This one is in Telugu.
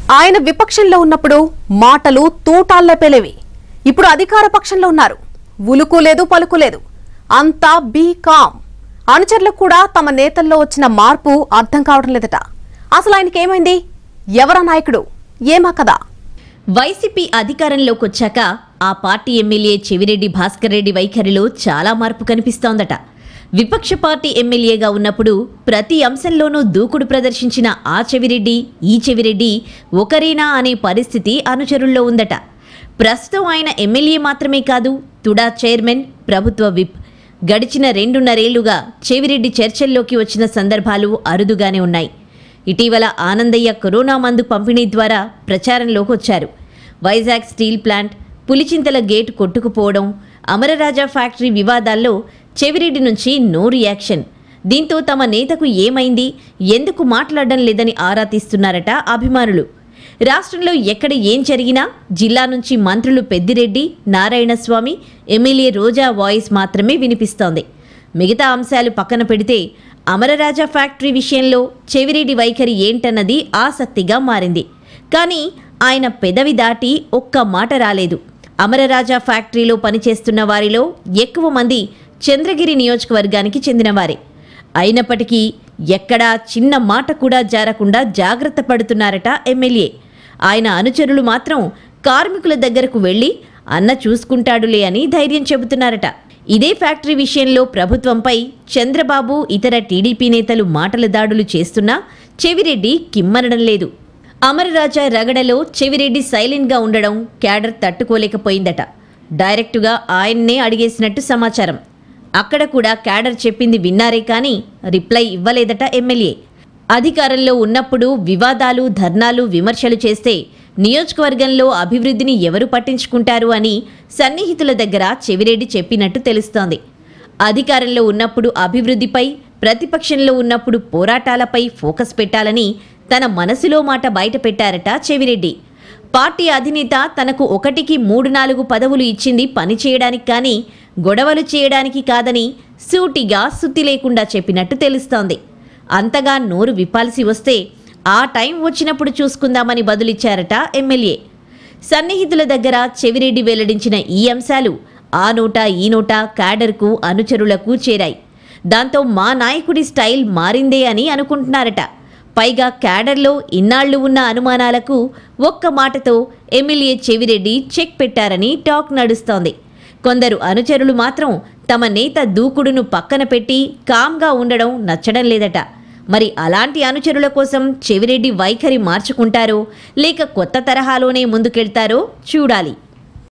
ఆయన విపక్షంలో ఉన్నప్పుడు మాటలు తూటాల్లో పేలేవి ఇప్పుడు అధికార పక్షంలో ఉన్నారు ఉలుకు లేదు పలుకు లేదు అంతా బీ కామ్ అనుచరులకు కూడా తమ నేతల్లో వచ్చిన మార్పు అర్థం కావడం లేదట అసలు ఆయనకి ఏమైంది ఎవరా నాయకుడు ఏమా కదా వైసీపీ అధికారంలోకి వచ్చాక ఆ పార్టీ ఎమ్మెల్యే చెవిరెడ్డి భాస్కర్ రెడ్డి వైఖరిలో చాలా మార్పు కనిపిస్తోందట విపక్ష పార్టీ ఎమ్మెల్యేగా ఉన్నప్పుడు ప్రతి అంశంలోనూ దూకుడు ప్రదర్శించిన ఆ చెవిరెడ్డి ఈ చెవిరెడ్డి ఒకరేనా అనే పరిస్థితి అనుచరుల్లో ఉందట ప్రస్తుతం ఆయన ఎమ్మెల్యే మాత్రమే కాదు తుడా చైర్మన్ ప్రభుత్వ విప్ గడిచిన రెండున్నరేళ్లుగా చెవిరెడ్డి చర్చల్లోకి వచ్చిన సందర్భాలు అరుదుగానే ఉన్నాయి ఇటీవల ఆనందయ్య కరోనా మందు పంపిణీ ద్వారా ప్రచారంలోకి వచ్చారు Vizag steel plant Pulichintala gate కొట్టుకుపోవడం అమరరాజా ఫ్యాక్టరీ వివాదాల్లో చెవిరెడ్డి నుంచి నో రియాక్షన్ దీంతో తమ నేతకు ఏమైంది ఎందుకు మాట్లాడడం లేదని ఆరా తీస్తున్నారట అభిమానులు రాష్ట్రంలో ఎక్కడ ఏం జరిగినా జిల్లా నుంచి మంత్రులు పెద్దిరెడ్డి నారాయణస్వామి ఎమ్మెల్యే రోజా వాయిస్ మాత్రమే వినిపిస్తోంది మిగతా అంశాలు పక్కన పెడితే అమరరాజా ఫ్యాక్టరీ విషయంలో చెవిరెడ్డి వైఖరి ఏంటన్నది ఆసక్తిగా మారింది కానీ ఆయన పెదవి దాటి ఒక్క మాట రాలేదు అమరరాజా ఫ్యాక్టరీలో పనిచేస్తున్న వారిలో ఎక్కువ మంది చంద్రగిరి నియోజకవర్గానికి చెందినవారే అయినప్పటికీ ఎక్కడా చిన్న మాట కూడా జారకుండా జాగ్రత్త పడుతున్నారట ఎమ్మెల్యే ఆయన అనుచరులు మాత్రం కార్మికుల దగ్గరకు వెళ్లి అన్న చూసుకుంటాడులే అని ధైర్యం చెబుతున్నారట ఇదే ఫ్యాక్టరీ విషయంలో ప్రభుత్వంపై చంద్రబాబు ఇతర టీడీపీ నేతలు మాటల దాడులు చేస్తున్నా చెవిరెడ్డి కిమ్మనడం లేదు అమరరాజా రగడలో చెవిరెడ్డి సైలెంట్గా ఉండడం క్యాడర్ తట్టుకోలేకపోయిందట డైరెక్టుగా ఆయన్నే అడిగేసినట్టు సమాచారం అక్కడ కూడా క్యాడర్ చెప్పింది విన్నారే కానీ రిప్లై ఇవ్వలేదట ఎమ్మెల్యే అధికారంలో ఉన్నప్పుడు వివాదాలు ధర్నాలు విమర్శలు చేస్తే నియోజకవర్గంలో అభివృద్ధిని ఎవరు పట్టించుకుంటారు అని సన్నిహితుల దగ్గర చెవిరెడ్డి చెప్పినట్టు తెలుస్తోంది అధికారంలో ఉన్నప్పుడు అభివృద్ధిపై ప్రతిపక్షంలో ఉన్నప్పుడు పోరాటాలపై ఫోకస్ పెట్టాలని తన మనసులో మాట బయట పెట్టారట చెవిరెడ్డి పార్టీ అధినేత తనకు ఒకటికి మూడు నాలుగు పదవులు ఇచ్చింది పని చేయడానికి కానీ గొడవలు చేయడానికి కాదని సూటిగా సుత్తి లేకుండా చెప్పినట్టు తెలుస్తోంది అంతగా నోరు విప్పాల్సి వస్తే ఆ టైం వచ్చినప్పుడు చూసుకుందామని బదులిచ్చారట ఎమ్మెల్యే సన్నిహితుల దగ్గర చెవిరెడ్డి వెల్లడించిన ఈ అంశాలు ఆ నోట ఈ నోట క్యాడర్కు అనుచరులకు చేరాయి దాంతో మా నాయకుడి స్టైల్ మారిందే అని అనుకుంటున్నారట పైగా క్యాడర్లో ఇన్నాళ్లు ఉన్న అనుమానాలకు ఒక్క మాటతో ఎమ్మెల్యే చెవిరెడ్డి చెక్ పెట్టారని టాక్ నడుస్తోంది కొందరు అనుచరులు మాత్రం తమ నేత దూకుడును పక్కన పెట్టి కామ్గా ఉండడం నచ్చడం లేదట మరి అలాంటి అనుచరుల కోసం చెవిరెడ్డి వైఖరి మార్చుకుంటారో లేక కొత్త తరహాలోనే ముందుకెళ్తారో చూడాలి